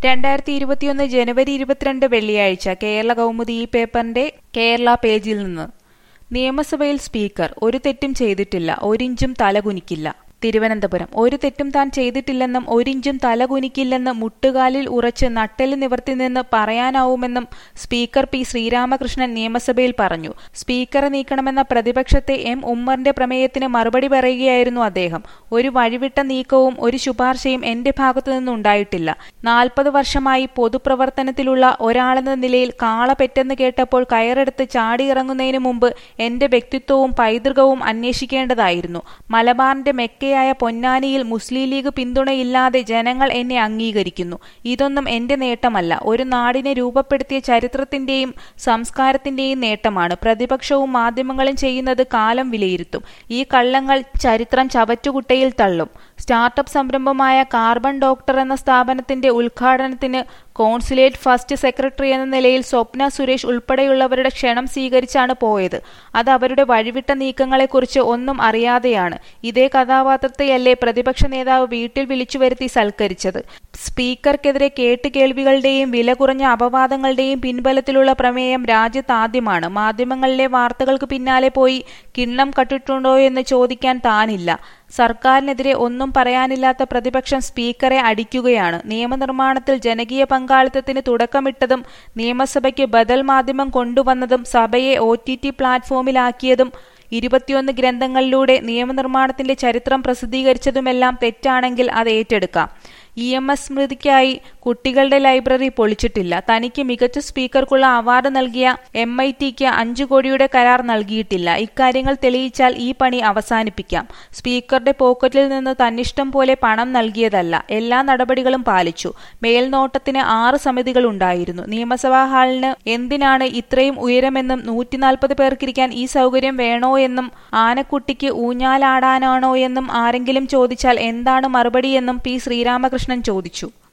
രണ്ടായിരത്തി ഇരുപത്തിയൊന്ന് ജനുവരി ഇരുപത്തിരണ്ട് വെള്ളിയാഴ്ച കേരള കൗമുദി ഈ പേപ്പറിന്റെ കേരള പേജിൽ നിന്ന് നിയമസഭയിൽ സ്പീക്കർ ഒരു തെറ്റും ചെയ്തിട്ടില്ല ഒരിഞ്ചും തലകുനിക്കില്ല തിരുവനന്തപുരം ഒരു തെറ്റും താൻ ചെയ്തിട്ടില്ലെന്നും ഒരിഞ്ചും തലകുനിക്കില്ലെന്ന് മുട്ടുകാലിൽ ഉറച്ച് നട്ടെല് നിവർത്തി നിന്ന് പറയാനാവുമെന്നും സ്പീക്കർ പി ശ്രീരാമകൃഷ്ണൻ നിയമസഭയിൽ പറഞ്ഞു സ്പീക്കറെ നീക്കണമെന്ന പ്രതിപക്ഷത്തെ എം ഉമ്മറിന്റെ പ്രമേയത്തിന് മറുപടി പറയുകയായിരുന്നു അദ്ദേഹം ഒരു വഴിവിട്ട നീക്കവും ഒരു ശുപാർശയും എന്റെ ഭാഗത്തു നിന്നുണ്ടായിട്ടില്ല നാൽപ്പത് വർഷമായി പൊതുപ്രവർത്തനത്തിലുള്ള ഒരാളെന്ന നിലയിൽ കാള പെറ്റെന്ന് കേട്ടപ്പോൾ കയറെടുത്ത് ചാടിയിറങ്ങുന്നതിന് മുമ്പ് എന്റെ വ്യക്തിത്വവും പൈതൃകവും അന്വേഷിക്കേണ്ടതായിരുന്നു മലബാറിന്റെ മെക്കയായ പൊന്നാനിയിൽ മുസ്ലിം ലീഗ് പിന്തുണയില്ലാതെ ജനങ്ങൾ എന്നെ അംഗീകരിക്കുന്നു ഇതൊന്നും എന്റെ നേട്ടമല്ല ഒരു നാടിനെ രൂപപ്പെടുത്തിയ ചരിത്രത്തിന്റെയും സംസ്കാരത്തിന്റെയും നേട്ടമാണ് പ്രതിപക്ഷവും മാധ്യമങ്ങളും ചെയ്യുന്നത് കാലം വിലയിരുത്തും ഈ കള്ളങ്ങൾ ചരിത്രം ചവറ്റുകുട്ടയിൽ തള്ളും സ്റ്റാർട്ടപ്പ് സംരംഭമായ കാർബൺ ഡോക്ടർ എന്ന സ്ഥാപനത്തിന്റെ ഉദ്ഘാടനത്തിന് കോൺസുലേറ്റ് ഫസ്റ്റ് സെക്രട്ടറി എന്ന നിലയിൽ സ്വപ്ന സുരേഷ് ഉൾപ്പെടെയുള്ളവരുടെ ക്ഷണം സ്വീകരിച്ചാണ് പോയത് അത് അവരുടെ വഴിവിട്ട നീക്കങ്ങളെക്കുറിച്ച് ഒന്നും അറിയാതെയാണ് ഇതേ കഥാപാത്രത്തെയല്ലേ പ്രതിപക്ഷ നേതാവ് വീട്ടിൽ വിളിച്ചു വരുത്തി സൽക്കരിച്ചത് സ്പീക്കർക്കെതിരെ കേട്ടുകേൾവികളുടെയും വില കുറഞ്ഞ അപവാദങ്ങളുടെയും പിൻബലത്തിലുള്ള പ്രമേയം രാജ്യത്ത് ആദ്യമാണ് മാധ്യമങ്ങളിലെ വാർത്തകൾക്ക് പിന്നാലെ പോയി കിണ്ണം കട്ടിട്ടുണ്ടോ എന്ന് ചോദിക്കാൻ താനില്ല സർക്കാരിനെതിരെ ഒന്നും പറയാനില്ലാത്ത പ്രതിപക്ഷം സ്പീക്കറെ അടിക്കുകയാണ് നിയമനിർമ്മാണത്തിൽ ജനകീയ പങ്കാളിത്തത്തിന് തുടക്കമിട്ടതും നിയമസഭയ്ക്ക് ബദൽ മാധ്യമം കൊണ്ടുവന്നതും സഭയെ ഒ ടി ടി പ്ലാറ്റ്ഫോമിലാക്കിയതും ഇരുപത്തിയൊന്ന് ഗ്രന്ഥങ്ങളിലൂടെ നിയമനിർമ്മാണത്തിന്റെ ചരിത്രം പ്രസിദ്ധീകരിച്ചതുമെല്ലാം തെറ്റാണെങ്കിൽ അത് ഏറ്റെടുക്കാം ഇ എം എസ് സ്മൃതിക്കായി കുട്ടികളുടെ ലൈബ്രറി പൊളിച്ചിട്ടില്ല തനിക്ക് മികച്ച സ്പീക്കർക്കുള്ള അവാർഡ് നൽകിയ എം ഐ ടിക്ക് അഞ്ചു കോടിയുടെ കരാർ നൽകിയിട്ടില്ല ഇക്കാര്യങ്ങൾ തെളിയിച്ചാൽ ഈ പണി അവസാനിപ്പിക്കാം സ്പീക്കറുടെ പോക്കറ്റിൽ നിന്ന് തന്നിഷ്ടം പോലെ പണം നൽകിയതല്ല എല്ലാ നടപടികളും പാലിച്ചു മേൽനോട്ടത്തിന് ആറ് സമിതികൾ ഉണ്ടായിരുന്നു നിയമസഭാ ഹാളിന് എന്തിനാണ് ഇത്രയും ഉയരമെന്നും നൂറ്റിനാൽപ്പത് പേർക്കിരിക്കാൻ ഈ സൗകര്യം വേണോ എന്നും ആനക്കുട്ടിക്ക് ഊഞ്ഞാലാടാനാണോ എന്നും ആരെങ്കിലും ചോദിച്ചാൽ എന്താണ് മറുപടിയെന്നും പി ശ്രീരാമകൃഷ്ണൻ ചോദിച്ചു